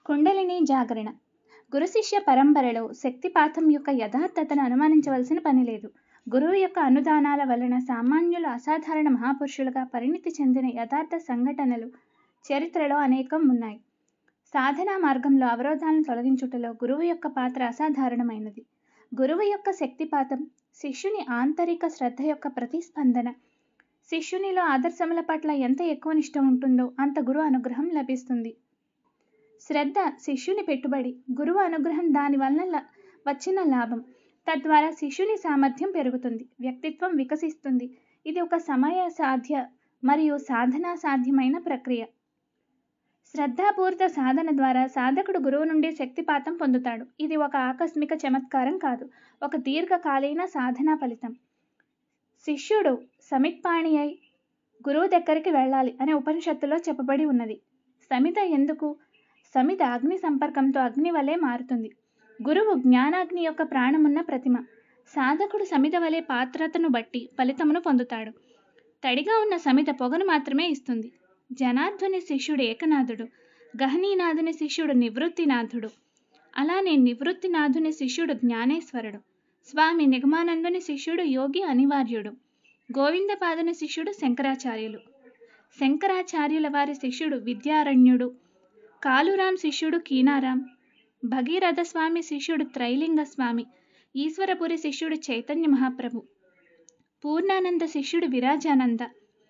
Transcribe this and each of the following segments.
కుండలిని జాగరణ గురు శిష్య పరంపరలో శక్తిపాతం యొక్క యథార్థతను అనుమానించవలసిన పని లేదు గురువు యొక్క అనుదానాల వలన సామాన్యులు అసాధారణ మహాపురుషులుగా పరిణితి చెందిన యథార్థ సంఘటనలు చరిత్రలో అనేకం ఉన్నాయి సాధనా మార్గంలో అవరోధాలను తొలగించుటలో గురువు యొక్క పాత్ర అసాధారణమైనది గురువు యొక్క శక్తిపాతం శిష్యుని ఆంతరిక శ్రద్ధ యొక్క ప్రతిస్పందన శిష్యునిలో ఆదర్శముల పట్ల ఎంత ఎక్కువ నిష్ట ఉంటుందో అంత గురు అనుగ్రహం లభిస్తుంది శ్రద్ధ శిష్యుని పెట్టుబడి గురువు అనుగ్రహం దాని వలన వచ్చిన లాభం తద్వారా శిష్యుని సామర్థ్యం పెరుగుతుంది వ్యక్తిత్వం వికసిస్తుంది ఇది ఒక సమయ సాధ్య మరియు సాధనా సాధ్యమైన ప్రక్రియ శ్రద్ధాపూరిత సాధన ద్వారా సాధకుడు గురువు నుండి శక్తిపాతం పొందుతాడు ఇది ఒక ఆకస్మిక చమత్కారం కాదు ఒక దీర్ఘకాలీన సాధనా ఫలితం శిష్యుడు సమిత్పాణి అయి గురువు దగ్గరికి వెళ్ళాలి అనే ఉపనిషత్తులో చెప్పబడి ఉన్నది సమిత ఎందుకు సమిత అగ్ని సంపర్కంతో అగ్ని వలె మారుతుంది గురువు జ్ఞానాగ్ని యొక్క ప్రాణమున్న ప్రతిమ సాధకుడు సమిత వలె పాత్రతను బట్టి ఫలితమును పొందుతాడు తడిగా ఉన్న సమిత పొగను మాత్రమే ఇస్తుంది జనార్దుని శిష్యుడు ఏకనాథుడు గహనీనాథుని శిష్యుడు నివృత్తినాథుడు అలానే నివృత్తినాథుని శిష్యుడు జ్ఞానేశ్వరుడు స్వామి నిగమానందుని శిష్యుడు యోగి అనివార్యుడు గోవిందపాదుని శిష్యుడు శంకరాచార్యులు శంకరాచార్యుల వారి శిష్యుడు విద్యారణ్యుడు కాలురాం శిష్యుడు కీనారాం భగీరథ స్వామి శిష్యుడు త్రైలింగ స్వామి ఈశ్వరపురి శిష్యుడు చైతన్య మహాప్రభు పూర్ణానంద శిష్యుడు విరాజానంద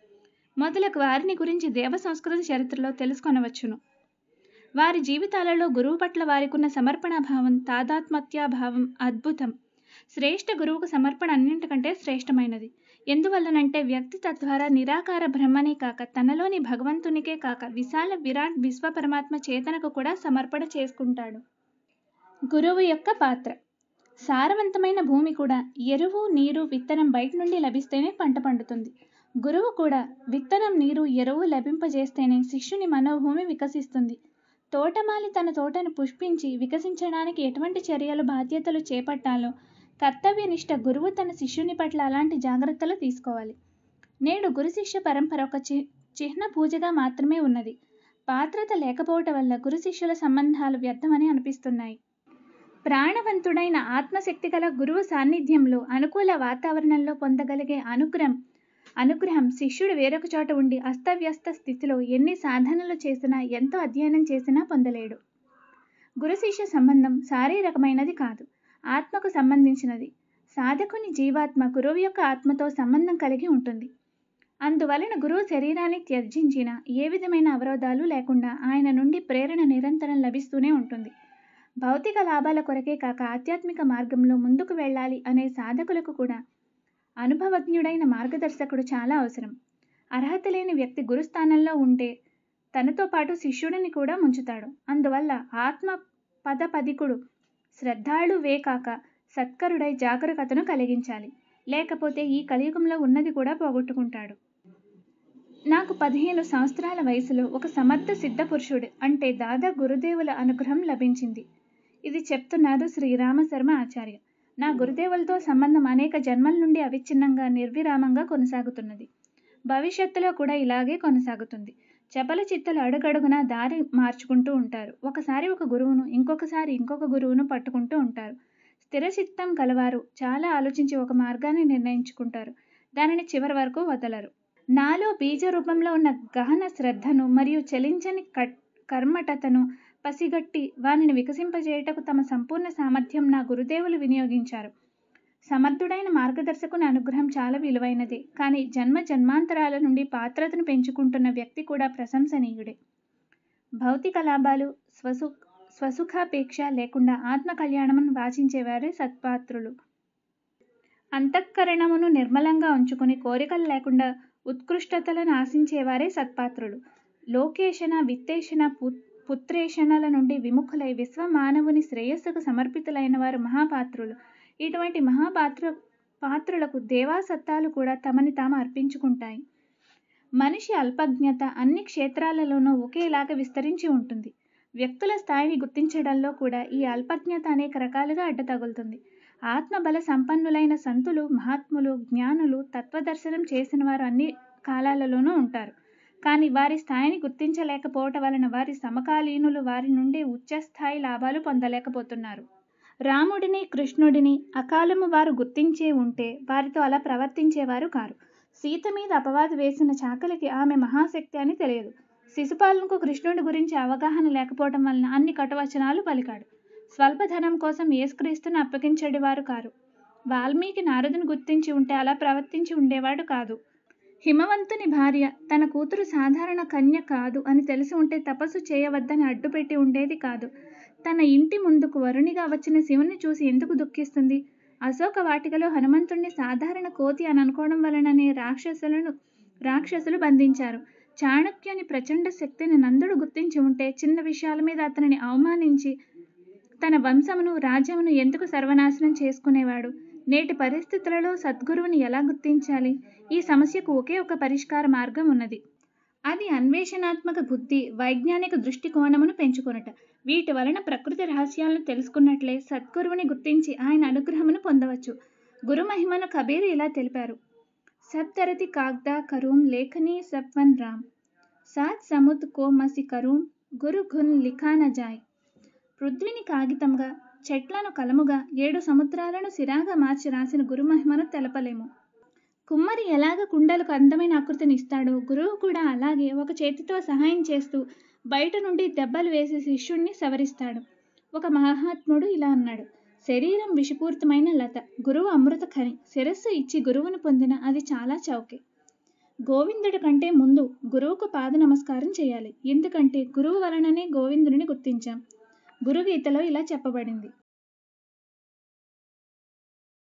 మొదలగు వారిని గురించి దేవ సంస్కృత చరిత్రలో తెలుసుకొనవచ్చును వారి జీవితాలలో గురువు పట్ల వారికున్న సమర్పణ భావం తాదాత్మత్యాభావం అద్భుతం శ్రేష్ఠ గురువుకు సమర్పణ అన్నింటికంటే శ్రేష్టమైనది ఎందువల్లనంటే వ్యక్తి తద్వారా నిరాకార బ్రహ్మనే కాక తనలోని భగవంతునికే కాక విశాల విరాట్ విశ్వ పరమాత్మ చేతనకు కూడా సమర్పణ చేసుకుంటాడు గురువు యొక్క పాత్ర సారవంతమైన భూమి కూడా ఎరువు నీరు విత్తనం బయట నుండి లభిస్తేనే పంట పండుతుంది గురువు కూడా విత్తనం నీరు ఎరువు లభింపజేస్తేనే శిష్యుని మనోభూమి వికసిస్తుంది తోటమాలి తన తోటను పుష్పించి వికసించడానికి ఎటువంటి చర్యలు బాధ్యతలు చేపట్టాలో కర్తవ్యనిష్ట గురువు తన శిష్యుని పట్ల అలాంటి జాగ్రత్తలు తీసుకోవాలి నేడు గురు శిష్య పరంపర ఒక చి చిహ్న పూజగా మాత్రమే ఉన్నది పాత్రత లేకపోవటం వల్ల గురు శిష్యుల సంబంధాలు వ్యర్థమని అనిపిస్తున్నాయి ప్రాణవంతుడైన ఆత్మశక్తి గల గురువు సాన్నిధ్యంలో అనుకూల వాతావరణంలో పొందగలిగే అనుగ్రహం అనుగ్రహం శిష్యుడు వేరొక చోట ఉండి అస్తవ్యస్త స్థితిలో ఎన్ని సాధనలు చేసినా ఎంతో అధ్యయనం చేసినా పొందలేడు గురు శిష్య సంబంధం శారీరకమైనది కాదు ఆత్మకు సంబంధించినది సాధకుని జీవాత్మ గురువు యొక్క ఆత్మతో సంబంధం కలిగి ఉంటుంది అందువలన గురువు శరీరాన్ని త్యజించిన ఏ విధమైన అవరోధాలు లేకుండా ఆయన నుండి ప్రేరణ నిరంతరం లభిస్తూనే ఉంటుంది భౌతిక లాభాల కొరకే కాక ఆధ్యాత్మిక మార్గంలో ముందుకు వెళ్ళాలి అనే సాధకులకు కూడా అనుభవజ్ఞుడైన మార్గదర్శకుడు చాలా అవసరం అర్హత లేని వ్యక్తి గురుస్థానంలో ఉంటే తనతో పాటు శిష్యుడిని కూడా ముంచుతాడు అందువల్ల ఆత్మ పదపదికుడు శ్రద్ధాళువే కాక సత్కరుడై జాగరూకతను కలిగించాలి లేకపోతే ఈ కలియుగంలో ఉన్నది కూడా పోగొట్టుకుంటాడు నాకు పదిహేను సంవత్సరాల వయసులో ఒక సమర్థ సిద్ధ పురుషుడు అంటే దాదా గురుదేవుల అనుగ్రహం లభించింది ఇది చెప్తున్నారు శ్రీరామశర్మ ఆచార్య నా గురుదేవులతో సంబంధం అనేక జన్మల నుండి అవిచ్ఛిన్నంగా నిర్విరామంగా కొనసాగుతున్నది భవిష్యత్తులో కూడా ఇలాగే కొనసాగుతుంది చపల చిత్తలు అడుగడుగున దారి మార్చుకుంటూ ఉంటారు ఒకసారి ఒక గురువును ఇంకొకసారి ఇంకొక గురువును పట్టుకుంటూ ఉంటారు స్థిర చిత్తం కలవారు చాలా ఆలోచించి ఒక మార్గాన్ని నిర్ణయించుకుంటారు దానిని చివరి వరకు వదలరు నాలో బీజ రూపంలో ఉన్న గహన శ్రద్ధను మరియు చలించని కర్మటతను పసిగట్టి వానిని వికసింపజేయటకు తమ సంపూర్ణ సామర్థ్యం నా గురుదేవులు వినియోగించారు సమర్థుడైన మార్గదర్శకుని అనుగ్రహం చాలా విలువైనదే కానీ జన్మ జన్మాంతరాల నుండి పాత్రతను పెంచుకుంటున్న వ్యక్తి కూడా ప్రశంసనీయుడే భౌతిక లాభాలు స్వసు స్వసుఖాపేక్ష లేకుండా ఆత్మ కళ్యాణమును వాచించేవారే సత్పాత్రులు అంతఃకరణమును నిర్మలంగా ఉంచుకుని కోరికలు లేకుండా ఉత్కృష్టతలను ఆశించేవారే సత్పాత్రులు లోకేషణ విత్తేషణ పుత్రేషణల నుండి విముఖులై విశ్వ మానవుని శ్రేయస్సుకు సమర్పితులైన వారు మహాపాత్రులు ఇటువంటి మహాపాత్ర పాత్రులకు దేవాసత్తాలు కూడా తమని తాము అర్పించుకుంటాయి మనిషి అల్పజ్ఞత అన్ని క్షేత్రాలలోనూ ఒకేలాగా విస్తరించి ఉంటుంది వ్యక్తుల స్థాయిని గుర్తించడంలో కూడా ఈ అల్పజ్ఞత అనేక రకాలుగా అడ్డతగులుతుంది ఆత్మబల సంపన్నులైన సంతులు మహాత్ములు జ్ఞానులు తత్వదర్శనం చేసిన వారు అన్ని కాలాలలోనూ ఉంటారు కానీ వారి స్థాయిని గుర్తించలేకపోవటం వలన వారి సమకాలీనులు వారి నుండి ఉచ్చస్థాయి లాభాలు పొందలేకపోతున్నారు రాముడిని కృష్ణుడిని అకాలము వారు గుర్తించే ఉంటే వారితో అలా ప్రవర్తించేవారు కారు సీత మీద అపవాదు వేసిన చాకలికి ఆమె మహాశక్తి అని తెలియదు శిశుపాలనకు కృష్ణుడి గురించి అవగాహన లేకపోవటం వలన అన్ని కటువచనాలు పలికాడు స్వల్పధనం కోసం యేసుక్రీస్తును అప్పగించేవారు కారు వాల్మీకి నారదుని గుర్తించి ఉంటే అలా ప్రవర్తించి ఉండేవాడు కాదు హిమవంతుని భార్య తన కూతురు సాధారణ కన్య కాదు అని తెలిసి ఉంటే తపస్సు చేయవద్దని అడ్డుపెట్టి ఉండేది కాదు తన ఇంటి ముందుకు వరుణిగా వచ్చిన శివుని చూసి ఎందుకు దుఃఖిస్తుంది అశోక వాటికలో హనుమంతుణ్ణి సాధారణ కోతి అని అనుకోవడం వలననే రాక్షసులను రాక్షసులు బంధించారు చాణక్యుని ప్రచండ శక్తిని నందుడు గుర్తించి ఉంటే చిన్న విషయాల మీద అతనిని అవమానించి తన వంశమును రాజ్యమును ఎందుకు సర్వనాశనం చేసుకునేవాడు నేటి పరిస్థితులలో సద్గురువుని ఎలా గుర్తించాలి ఈ సమస్యకు ఒకే ఒక పరిష్కార మార్గం ఉన్నది అది అన్వేషణాత్మక బుద్ధి వైజ్ఞానిక దృష్టికోణమును పెంచుకొనుట వీటి వలన ప్రకృతి రహస్యాలను తెలుసుకున్నట్లే సద్గురువుని గుర్తించి ఆయన అనుగ్రహమును పొందవచ్చు గురు మహిమను కబీర్ ఇలా తెలిపారు సత్తరతి కాగ్దా కరూం లేఖనీ సప్వన్ రామ్ సాత్ సముద్ కో మసి కరూం గురు గున్ లిఖాన జాయ్ పృథ్వీని కాగితంగా చెట్లను కలముగా ఏడు సముద్రాలను సిరాగా మార్చి రాసిన గురుమహిమను తెలపలేము కుమ్మరి ఎలాగ కుండలకు అందమైన ఆకృతిని ఇస్తాడో గురువు కూడా అలాగే ఒక చేతితో సహాయం చేస్తూ బయట నుండి దెబ్బలు వేసి శిష్యుణ్ణి సవరిస్తాడు ఒక మహాత్ముడు ఇలా అన్నాడు శరీరం విషపూరితమైన లత గురువు అమృత ఖని శిరస్సు ఇచ్చి గురువును పొందిన అది చాలా చౌకే గోవిందుడి కంటే ముందు గురువుకు పాద నమస్కారం చేయాలి ఎందుకంటే గురువు వలననే గోవిందుడిని గుర్తించాం గురుగీతలో ఇలా చెప్పబడింది